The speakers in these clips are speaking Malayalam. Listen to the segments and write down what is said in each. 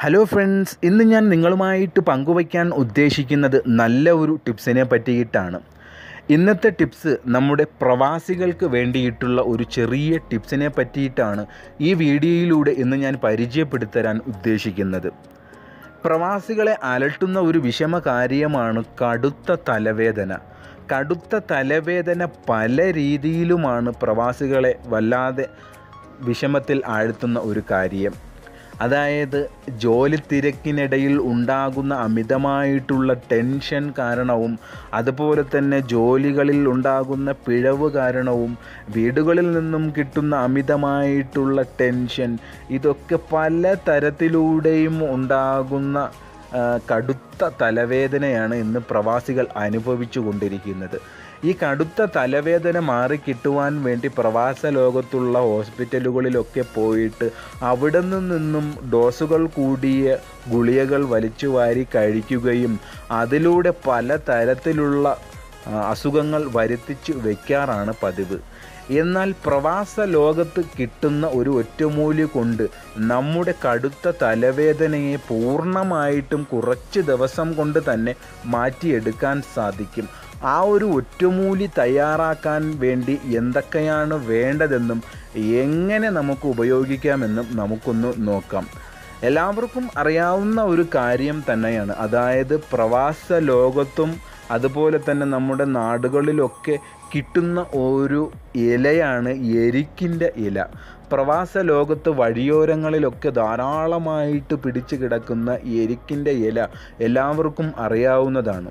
ഹലോ ഫ്രണ്ട്സ് ഇന്ന് ഞാൻ നിങ്ങളുമായിട്ട് പങ്കുവയ്ക്കാൻ ഉദ്ദേശിക്കുന്നത് നല്ല ഒരു ടിപ്സിനെ പറ്റിയിട്ടാണ് ഇന്നത്തെ ടിപ്സ് നമ്മുടെ പ്രവാസികൾക്ക് വേണ്ടിയിട്ടുള്ള ഒരു ചെറിയ ടിപ്സിനെ പറ്റിയിട്ടാണ് ഈ വീഡിയോയിലൂടെ ഇന്ന് ഞാൻ പരിചയപ്പെടുത്തരാൻ ഉദ്ദേശിക്കുന്നത് പ്രവാസികളെ അലട്ടുന്ന ഒരു വിഷമ കാര്യമാണ് കടുത്ത തലവേദന കടുത്ത തലവേദന പല രീതിയിലുമാണ് പ്രവാസികളെ വല്ലാതെ വിഷമത്തിൽ ആഴ്ത്തുന്ന ഒരു കാര്യം അതായത് ജോലി തിരക്കിനിടയിൽ ഉണ്ടാകുന്ന അമിതമായിട്ടുള്ള ടെൻഷൻ കാരണവും അതുപോലെ തന്നെ ജോലികളിൽ ഉണ്ടാകുന്ന പിഴവ് കാരണവും വീടുകളിൽ നിന്നും കിട്ടുന്ന അമിതമായിട്ടുള്ള ടെൻഷൻ ഇതൊക്കെ പല തരത്തിലൂടെയും ഉണ്ടാകുന്ന ആ, കടുത്ത തലവേദനയാണ് ഇന്ന് പ്രവാസികൾ അനുഭവിച്ചു കൊണ്ടിരിക്കുന്നത് ഈ കടുത്ത തലവേദന മാറിക്കിട്ടുവാൻ വേണ്ടി പ്രവാസ ലോകത്തുള്ള ഹോസ്പിറ്റലുകളിലൊക്കെ പോയിട്ട് അവിടെ നിന്നും ഡോസുകൾ കൂടിയ ഗുളികകൾ വലിച്ചു വാരി കഴിക്കുകയും അതിലൂടെ പല തരത്തിലുള്ള ആ, അസുഖങ്ങൾ വരുത്തിച്ച് വയ്ക്കാറാണ് പതിവ് എന്നാൽ പ്രവാസ ലോകത്ത് കിട്ടുന്ന ഒരു ഒറ്റമൂലി കൊണ്ട് നമ്മുടെ കടുത്ത തലവേദനയെ പൂർണ്ണമായിട്ടും കുറച്ച് ദിവസം കൊണ്ട് തന്നെ മാറ്റിയെടുക്കാൻ സാധിക്കും ആ ഒരു ഒറ്റമൂലി തയ്യാറാക്കാൻ വേണ്ടി എന്തൊക്കെയാണ് വേണ്ടതെന്നും എങ്ങനെ നമുക്ക് ഉപയോഗിക്കാമെന്നും നമുക്കൊന്ന് നോക്കാം എല്ലാവർക്കും അറിയാവുന്ന ഒരു കാര്യം തന്നെയാണ് അതായത് പ്രവാസ ലോകത്തും അതുപോലെ തന്നെ നമ്മുടെ നാടുകളിലൊക്കെ കിട്ടുന്ന ഒരു ഇലയാണ് എരിക്കിൻ്റെ ഇല പ്രവാസ ലോകത്ത് വഴിയോരങ്ങളിലൊക്കെ ധാരാളമായിട്ട് പിടിച്ചു കിടക്കുന്ന എരിക്കിൻ്റെ ഇല എല്ലാവർക്കും അറിയാവുന്നതാണ്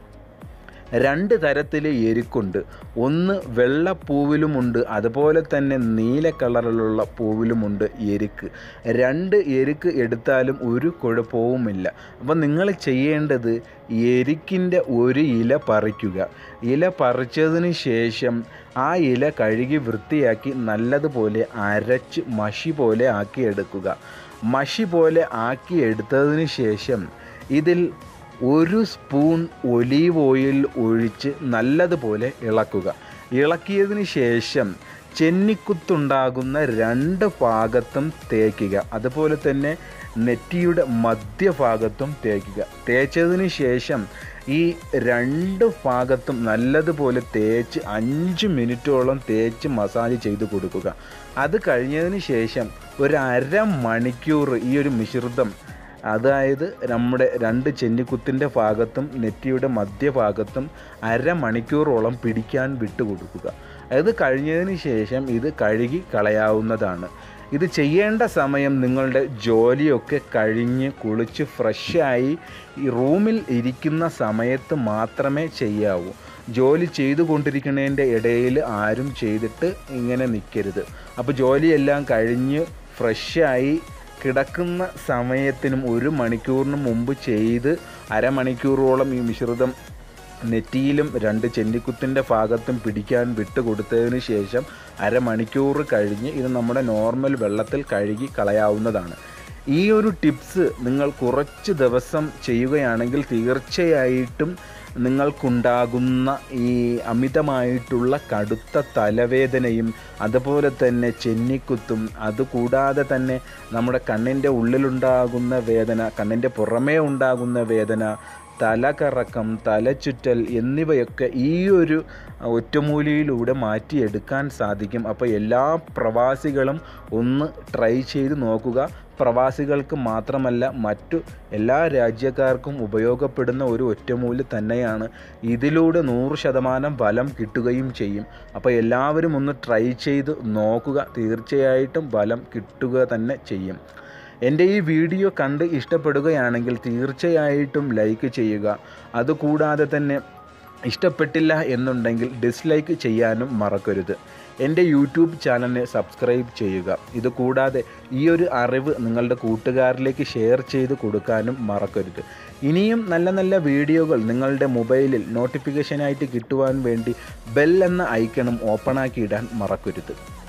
രണ്ട് തരത്തിൽ എരിക്കുണ്ട് ഒന്ന് വെള്ള പൂവിലുമുണ്ട് അതുപോലെ തന്നെ നീല കളറിലുള്ള പൂവിലുമുണ്ട് എരിക്ക് രണ്ട് എരിക്ക് എടുത്താലും ഒരു കുഴപ്പവുമില്ല അപ്പം നിങ്ങൾ ചെയ്യേണ്ടത് എരിക്കിൻ്റെ ഒരു ഇല പറിക്കുക ഇല പറിച്ചതിന് ശേഷം ആ ഇല കഴുകി വൃത്തിയാക്കി നല്ലതുപോലെ അരച്ച് മഷി പോലെ ആക്കിയെടുക്കുക മഷി പോലെ ആക്കിയെടുത്തതിന് ശേഷം ഇതിൽ ഒരു സ്പൂൺ ഒലീവ് ഓയിൽ ഒഴിച്ച് നല്ലതുപോലെ ഇളക്കുക ഇളക്കിയതിന് ശേഷം ചെന്നിക്കുത്തുണ്ടാകുന്ന രണ്ട് ഭാഗത്തും തേക്കുക അതുപോലെ തന്നെ നെറ്റിയുടെ മധ്യഭാഗത്തും തേക്കുക തേച്ചതിന് ശേഷം ഈ രണ്ട് ഭാഗത്തും നല്ലതുപോലെ തേച്ച് അഞ്ച് മിനിറ്റോളം തേച്ച് മസാജ് ചെയ്ത് കൊടുക്കുക അത് കഴിഞ്ഞതിന് ശേഷം ഒരു അരമണിക്കൂർ ഈ ഒരു മിശ്രിതം അതായത് നമ്മുടെ രണ്ട് ചെന്നിക്കുത്തിൻ്റെ ഭാഗത്തും നെറ്റിയുടെ മധ്യഭാഗത്തും അരമണിക്കൂറോളം പിടിക്കാൻ വിട്ടുകൊടുക്കുക അത് കഴിഞ്ഞതിന് ശേഷം ഇത് കഴുകി കളയാവുന്നതാണ് ഇത് ചെയ്യേണ്ട സമയം നിങ്ങളുടെ ജോലിയൊക്കെ കഴിഞ്ഞ് കുളിച്ച് ഫ്രഷായി ഈ റൂമിൽ ഇരിക്കുന്ന സമയത്ത് മാത്രമേ ചെയ്യാവൂ ജോലി ചെയ്തുകൊണ്ടിരിക്കുന്നതിൻ്റെ ഇടയിൽ ആരും ചെയ്തിട്ട് ഇങ്ങനെ നിൽക്കരുത് അപ്പോൾ ജോലിയെല്ലാം കഴിഞ്ഞ് ഫ്രഷായി കിടക്കുന്ന സമയത്തിനും ഒരു മണിക്കൂറിന് മുമ്പ് ചെയ്ത് അരമണിക്കൂറോളം ഈ മിശ്രിതം നെറ്റിയിലും രണ്ട് ചെന്നിക്കുത്തിൻ്റെ ഭാഗത്തും പിടിക്കാൻ വിട്ട് കൊടുത്തതിന് ശേഷം അരമണിക്കൂർ കഴിഞ്ഞ് ഇത് നമ്മുടെ നോർമൽ വെള്ളത്തിൽ കഴുകി കളയാവുന്നതാണ് ഈ ഒരു ടിപ്സ് നിങ്ങൾ കുറച്ച് ദിവസം ചെയ്യുകയാണെങ്കിൽ തീർച്ചയായിട്ടും നിങ്ങൾക്കുണ്ടാകുന്ന ഈ അമിതമായിട്ടുള്ള കടുത്ത തലവേദനയും അതുപോലെ തന്നെ ചെന്നിക്കുത്തും അതുകൂടാതെ തന്നെ നമ്മുടെ കണ്ണിൻ്റെ ഉള്ളിലുണ്ടാകുന്ന വേദന കണ്ണിൻ്റെ പുറമേ ഉണ്ടാകുന്ന വേദന തലകറക്കം തലചുറ്റൽ എന്നിവയൊക്കെ ഈ ഒരു ഒറ്റമൂലിയിലൂടെ മാറ്റിയെടുക്കാൻ സാധിക്കും അപ്പോൾ എല്ലാ പ്രവാസികളും ഒന്ന് ട്രൈ ചെയ്ത് നോക്കുക പ്രവാസികൾക്ക് മാത്രമല്ല മറ്റു എല്ലാ രാജ്യക്കാർക്കും ഉപയോഗപ്പെടുന്ന ഒരു ഒറ്റമൂലി തന്നെയാണ് ഇതിലൂടെ നൂറ് ശതമാനം ഫലം കിട്ടുകയും ചെയ്യും അപ്പോൾ എല്ലാവരും ഒന്ന് ട്രൈ ചെയ്ത് നോക്കുക തീർച്ചയായിട്ടും ഫലം കിട്ടുക തന്നെ ചെയ്യും എൻ്റെ ഈ വീഡിയോ കണ്ട് ഇഷ്ടപ്പെടുകയാണെങ്കിൽ തീർച്ചയായിട്ടും ലൈക്ക് ചെയ്യുക അതുകൂടാതെ തന്നെ ഇഷ്ടപ്പെട്ടില്ല എന്നുണ്ടെങ്കിൽ ഡിസ്ലൈക്ക് ചെയ്യാനും മറക്കരുത് എൻ്റെ യൂട്യൂബ് ചാനലിനെ സബ്സ്ക്രൈബ് ചെയ്യുക ഇത് കൂടാതെ ഈ ഒരു അറിവ് നിങ്ങളുടെ കൂട്ടുകാരിലേക്ക് ഷെയർ ചെയ്ത് കൊടുക്കാനും മറക്കരുത് ഇനിയും നല്ല നല്ല വീഡിയോകൾ നിങ്ങളുടെ മൊബൈലിൽ നോട്ടിഫിക്കേഷനായിട്ട് കിട്ടുവാൻ വേണ്ടി ബെൽ എന്ന ഐക്കണും ഓപ്പണാക്കി ഇടാൻ മറക്കരുത്